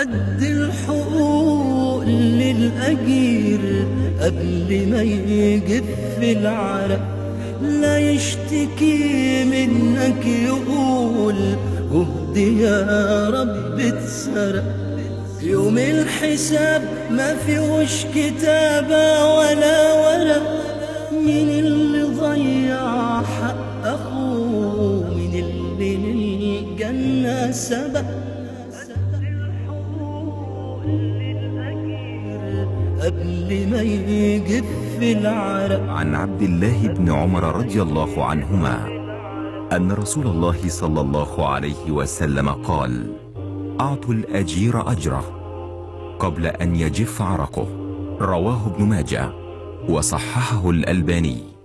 أدي الحقوق للأجير قبل ما يجف العرق لا يشتكي منك يقول جهدي يا رب اتسرق يوم الحساب ما فيهوش كتابة ولا ورق مين اللي ضيع حق أخوه مين اللي للجنة سبق قبل ما يجف العرق عن عبد الله بن عمر رضي الله عنهما أن رسول الله صلى الله عليه وسلم قال أعطوا الأجير أجره قبل أن يجف عرقه رواه ابن ماجه وصححه الألباني